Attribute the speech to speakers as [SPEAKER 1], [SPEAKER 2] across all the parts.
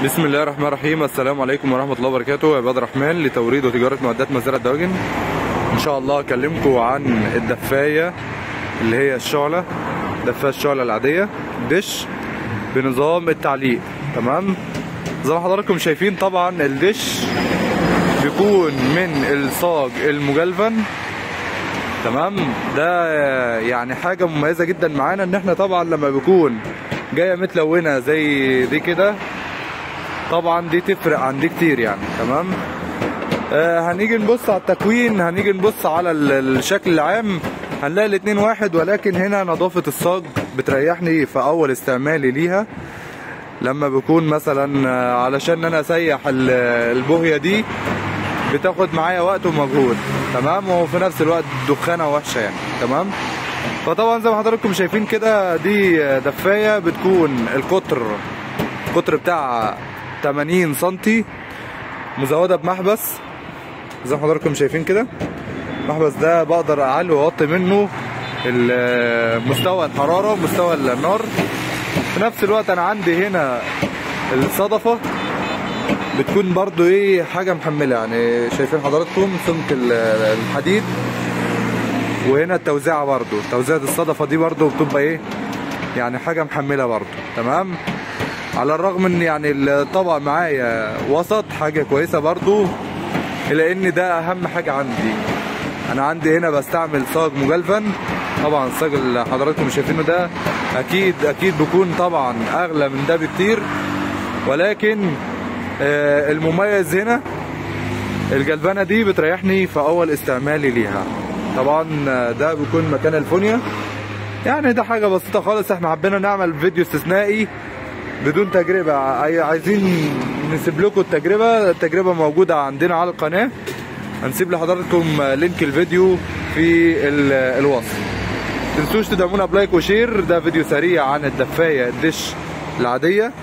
[SPEAKER 1] بسم الله الرحمن الرحيم السلام عليكم ورحمة الله وبركاته عباد الرحمن لتوريد وتجارة معدات مزارع الدواجن ان شاء الله اكلمكم عن الدفاية اللي هي الشعلة دفاية الشعلة العادية دش بنظام التعليق تمام زي ما حضراتكم شايفين طبعا الدش بيكون من الصاج المجلفن تمام ده يعني حاجة مميزة جدا معانا ان احنا طبعا لما بيكون جاية متلونة زي دي كده طبعا دي تفرق عن دي كتير يعني تمام آه هنيجي نبص على التكوين هنيجي نبص على ال- الشكل العام هنلاقي الاتنين واحد ولكن هنا نظافة الصاج بتريحني في اول استعمالي ليها لما بكون مثلا آه، علشان انا اسيح ال- البوهية دي بتاخد معايا وقت ومجهود تمام وفي نفس الوقت دخانة وحشة يعني تمام فطبعا زي ما حضراتكم شايفين كده دي دفاية بتكون القطر القطر بتاعها 80 سنتي مزودة بمحبس زي ما حضراتكم شايفين كده المحبس ده بقدر اعلي واوطي منه ال- مستوى الحرارة مستوى النار في نفس الوقت انا عندي هنا الصدفة بتكون برضو ايه حاجة محملة يعني شايفين حضراتكم سمك ال- الحديد وهنا التوزيعة برضو توزيعة الصدفة دي برضو بتبقى ايه يعني حاجة محملة برضو تمام على الرغم ان يعني الطبق معايا وسط حاجة كويسة برضو الا ان ده اهم حاجة عندي انا عندي هنا بستعمل صاج مجلفن طبعا الصاج اللي حضراتكم شايفينه ده اكيد اكيد بيكون طبعا اغلى من ده بكتير ولكن آه، المميز هنا الجلبانة دي بتريحني في اول استعمالي ليها طبعا آه، ده بيكون مكان الفونيا يعني ده حاجة بسيطة خالص احنا حبينا نعمل فيديو استثنائي بدون تجربة عاي- عايزين نسيب لكم التجربة التجربة موجودة عندنا على القناة هنسيب لحضراتكم لينك الفيديو في ال- الوصف تنسوش تدعمونا بلايك وشير ده فيديو سريع عن الدفاية الدش العادية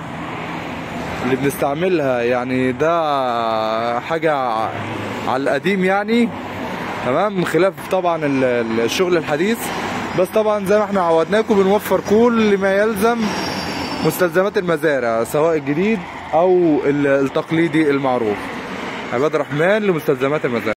[SPEAKER 1] اللي بنستعملها يعني ده حاجة على القديم يعني تمام خلاف طبعا ال- ال- الشغل الحديث بس طبعا زي ما احنا عودناكم بنوفر كل ما يلزم مستلزمات المزارع سواء الجديد او ال- التقليدي المعروف عباد الرحمن لمستلزمات المزارع